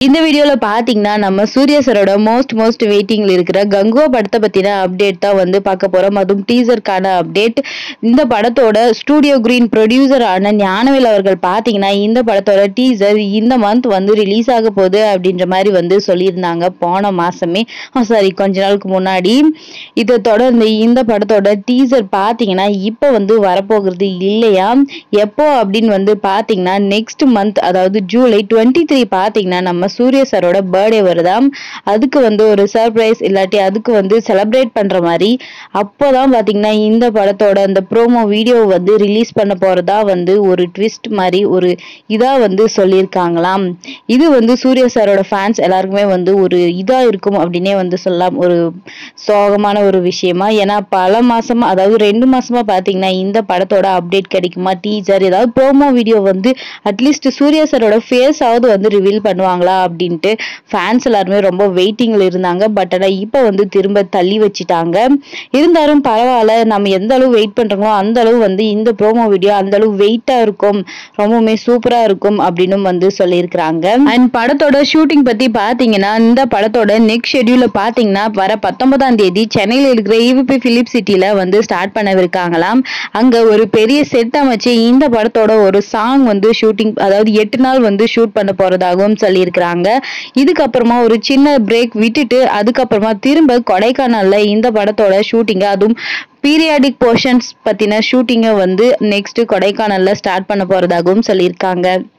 இந்த வீடியோல பாத்தீங்கன்னா நம்ம சூர்யா சரோட மோஸ்ட் மோஸ்ட் வெயிட்டிங்ல இருக்கிற கங்குவா படத்தை பத்தின அப்டேட் தான் வந்து பார்க்க போறோம் அதுவும் டீசருக்கான அப்டேட் இந்த படத்தோட ஸ்டூடியோ கிரீன் ப்ரொடியூசர் ஆன ஞானவேல் அவர்கள் பாத்தீங்கன்னா இந்த படத்தோட டீசர் இந்த மந்த் வந்து ரிலீஸ் ஆக போகுது அப்படின்ற மாதிரி வந்து சொல்லியிருந்தாங்க போன மாசமே சாரி கொஞ்ச நாளுக்கு முன்னாடி இதை தொடர்ந்து இந்த படத்தோட டீசர் பாத்தீங்கன்னா இப்போ வந்து வரப்போகிறது இல்லையா எப்போ அப்படின்னு வந்து பாத்தீங்கன்னா நெக்ஸ்ட் மந்த் அதாவது ஜூலை டுவெண்ட்டி த்ரீ பாத்தீங்கன்னா நம்ம சூர்யா சாரோட பர்த்டே வருதாம் அதுக்கு வந்து ஒரு சர்ப்ரைஸ் இல்லாட்டி அதுக்கு வந்து செலிப்ரேட் பண்ற மாதிரி அப்போதான் பாத்தீங்கன்னா இந்த படத்தோட அந்த ப்ரோமோ வீடியோ வந்து ரிலீஸ் பண்ண போறதா வந்து ஒரு ட்விஸ்ட் மாதிரி ஒரு இதா வந்து சொல்லியிருக்காங்களாம் இது வந்து சூர்யா சாரோட ஃபேன்ஸ் எல்லாருக்குமே வந்து ஒரு இதா இருக்கும் அப்படின்னே வந்து சொல்லலாம் ஒரு சோகமான ஒரு விஷயமா ஏன்னா பல மாசமா அதாவது ரெண்டு மாசமா பாத்தீங்கன்னா இந்த படத்தோட அப்டேட் கிடைக்குமா டீசர் ஏதாவது ப்ரோமோ வீடியோ வந்து அட்லீஸ்ட் சூர்யா சாரோட ஃபேஸ் ஆவது வந்து ரிவீல் பண்ணுவாங்களா அப்படின்ட்டு ஃபேன்ஸ் எல்லாருமே ரொம்ப வெயிட்டிங்ல இருந்தாங்க பட் ஆனால் இப்போ வந்து திரும்ப தள்ளி வச்சுட்டாங்க இருந்தாலும் பரவாயில்ல நம்ம எந்த அளவு வெயிட் பண்றோமோ அந்த அளவு வந்து இந்த ப்ரோமோ வீடியோ அந்த அளவு வெயிட்டா இருக்கும் ரொம்பவுமே சூப்பரா இருக்கும் அப்படின்னு வந்து சொல்லியிருக்கிறாங்க அண்ட் படத்தோட ஷூட்டிங் பத்தி பாத்தீங்கன்னா இந்த படத்தோட நெக்ஸ்ட் ஷெட்யூல பாத்தீங்கன்னா வர பத்தொன்பதாம் தேதி சென்னையில் இருக்கிற இவிபி பிலிப் சிட்டில வந்து ஸ்டார்ட் பண்ணவிருக்காங்களாம் அங்க ஒரு பெரிய செட் அமைச்சு இந்த படத்தோட ஒரு சாங் வந்து ஷூட்டிங் அதாவது எட்டு நாள் வந்து ஷூட் பண்ண போறதாகவும் சொல்லியிருக்கிறாங்க இதுக்கப்புறமா ஒரு சின்ன பிரேக் விட்டுட்டு அதுக்கப்புறமா திரும்ப கொடைக்கானல்ல இந்த படத்தோட ஷூட்டிங்க அதுவும் பீரியாடிக் போர்ஷன்ஸ் பத்தின ஷூட்டிங்கை வந்து நெக்ஸ்ட் கொடைக்கானல்ல ஸ்டார்ட் பண்ண போறதாகவும் சொல்லியிருக்காங்க